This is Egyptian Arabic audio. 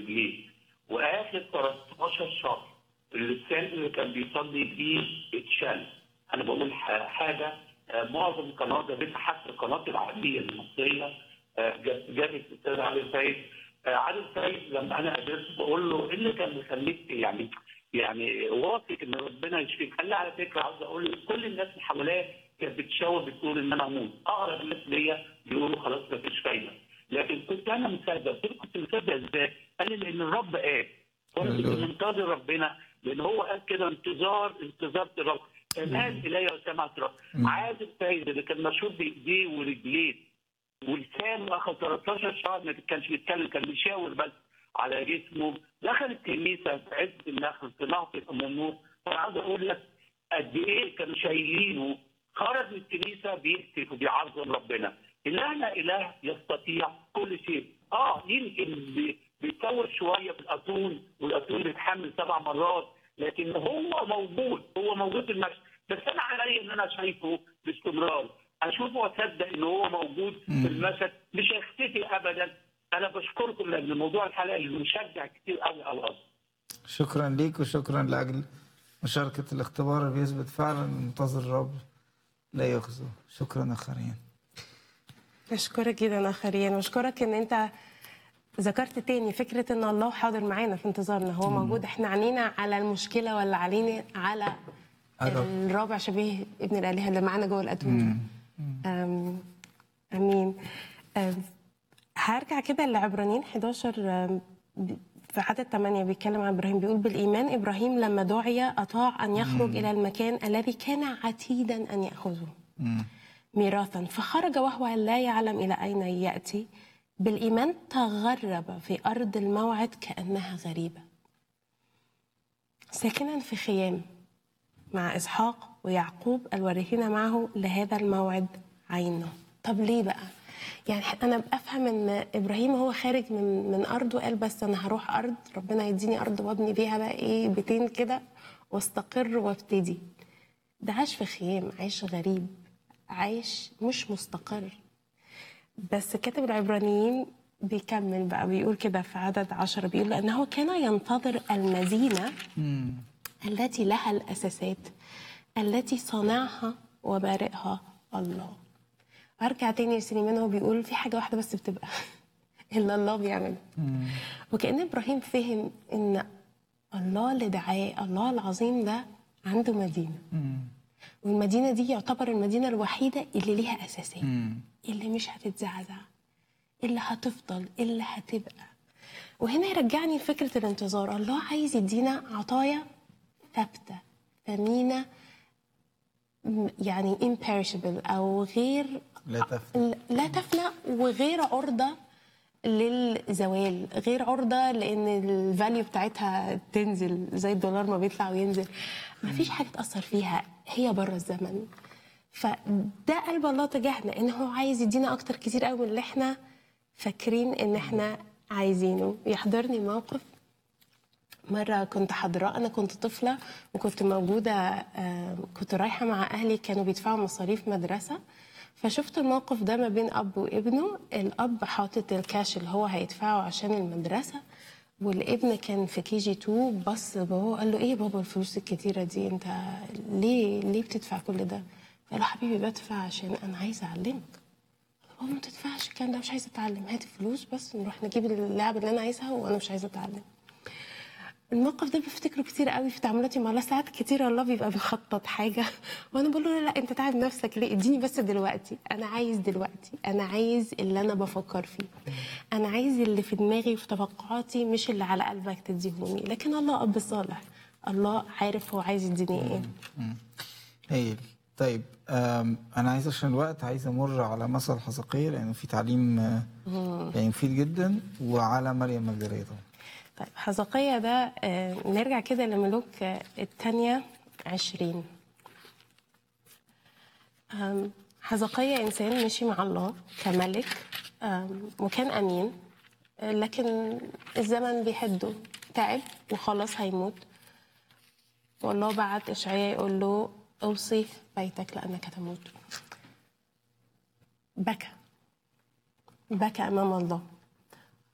ورجليه واخر 13 شهر اللسان اللي كان بيصلي بيه اتشل انا بقول ح- حاجه آه، معظم القنوات جابتها حتى القناه العربيه المصريه آه، جاب- جابت الاستاذ علي سيد آه، علي سيد لما انا قابلته بقول له ايه اللي كان مخليك يعني يعني واثق ان ربنا يشفيك قال لي على فكره عاوز اقول لك كل الناس اللي حواليا كانت بتشاور بتقول ان انا هموت اقرب الناس ليا بيقولوا خلاص مفيش فايده لكن كنت انا مصدق قلت له كنت مصدق ازاي؟ قال لي لان الرب قال وانا كنت هللويا. منتظر ربنا لان هو قال كده انتظار انتظار الرب الان الي وسمعت رب عاد السيد اللي كان مشهور بايديه ورجليه ولسانه اخذ 13 شهر ما كانش بيتكلم كان بيشاور بس على جسمه دخل الكنيسه في عز النخل في نهضه ام النور فانا عاوز اقول لك قد ايه كانوا شايلينه خرج من الكنيسه بيهتف وبيعظم ربنا الهنا اله يستطيع كل شيء اه يمكن بي- بيطول شويه في الاتون والاتون بيتحمل سبع مرات لكن هو موجود هو موجود في المشهد بس انا عليا ان انا شايفه باستمرار اشوفه واصدق ان هو موجود في المشهد مش هيختفي ابدا انا بشكركم لان موضوع الحلقه اللي مشجع كتير قوي على الارض شكرا ليك وشكرا لاجل مشاركه الاختبار اللي بيثبت فعلا إن منتظر الرب لا يخزو شكرا اخرين بشكرك جدا اخرين واشكرك ان انت ذكرت تاني فكره ان الله حاضر معانا في انتظارنا هو موجود احنا عينينا على المشكله ولا علينا على الرب. الرابع شبيه ابن الالهه اللي معانا جوه الاتون أم- امين أم، هرجع كده لعبرانيين 11 أم، ب- في عدد 8 بيتكلم عن ابراهيم بيقول بالايمان ابراهيم لما دعي اطاع ان يخرج الى المكان الذي كان عتيدا ان ياخذه ميراثا فخرج وهو لا يعلم الى اين ياتي بالايمان تغرب في ارض الموعد كانها غريبه ساكنا في خيام مع اسحاق ويعقوب الوارثين معه لهذا الموعد عينه طب ليه بقى يعني انا بفهم ان ابراهيم هو خارج من من ارضه قال بس انا هروح ارض ربنا يديني ارض وابني بيها بقى ايه بيتين كده واستقر وابتدي ده عاش في خيام عايش غريب عايش مش مستقر بس كاتب العبرانيين بيكمل بقى بيقول كده في عدد عشرة بيقول لأنه كان ينتظر المدينة التي لها الأساسات التي صنعها وبارئها الله أرجع تاني لسليمان هو بيقول في حاجة واحدة بس بتبقى إلا الله بيعملها وكأن إبراهيم فهم إن الله اللي دعاه الله العظيم ده عنده مدينة والمدينة دي يعتبر المدينة الوحيدة اللي ليها أساسات اللي مش هتتزعزع اللي هتفضل اللي هتبقى وهنا يرجعني لفكرة الانتظار الله عايز يدينا عطايا ثابتة ثمينة م- يعني imperishable أو غير لا تفنى لا تفنى وغير عرضة للزوال غير عرضة لأن الفاليو بتاعتها تنزل زي الدولار ما بيطلع وينزل ما فيش حاجة تأثر فيها هي بره الزمن فده قلب الله تجاهنا ان هو عايز يدينا اكتر كتير قوي من اللي احنا فاكرين ان احنا عايزينه يحضرني موقف مرة كنت حاضرة أنا كنت طفلة وكنت موجودة آه، كنت رايحة مع أهلي كانوا بيدفعوا مصاريف مدرسة فشفت الموقف ده ما بين أب وابنه الأب حاطط الكاش اللي هو هيدفعه عشان المدرسة والابن كان في كي جي 2 بص بابا قال له ايه بابا الفلوس الكتيرة دي انت ليه ليه بتدفع كل ده؟ قال له حبيبي بدفع عشان انا عايزة اعلمك بابا ما تدفعش الكلام ده مش عايزة اتعلم هات الفلوس بس نروح نجيب اللعبة اللي انا عايزها وانا مش عايزة اتعلم الموقف ده بفتكره كتير قوي في تعاملاتي مع الله ساعات كتير الله بيبقى بيخطط حاجه وانا بقول له لا, لا انت تعب نفسك ليه اديني بس دلوقتي انا عايز دلوقتي انا عايز اللي انا بفكر فيه انا عايز اللي في دماغي وفي توقعاتي مش اللي على قلبك تديهوني لكن الله اب صالح الله عارف هو عايز يديني ايه هايل طيب آم، انا عايز عشان الوقت عايز امر على مثل حزقية لانه في تعليم آه، يعني مفيد جدا وعلى مريم مجدلية طبعا طيب حزقية ده آه، نرجع كده لملوك آه، الثانية عشرين آم، حزقية إنسان مشي مع الله كملك آم، وكان أمين آه، لكن الزمن بيحده تعب وخلاص هيموت والله بعت إشعياء يقول له أوصي بيتك لأنك تموت بكى بكى أمام الله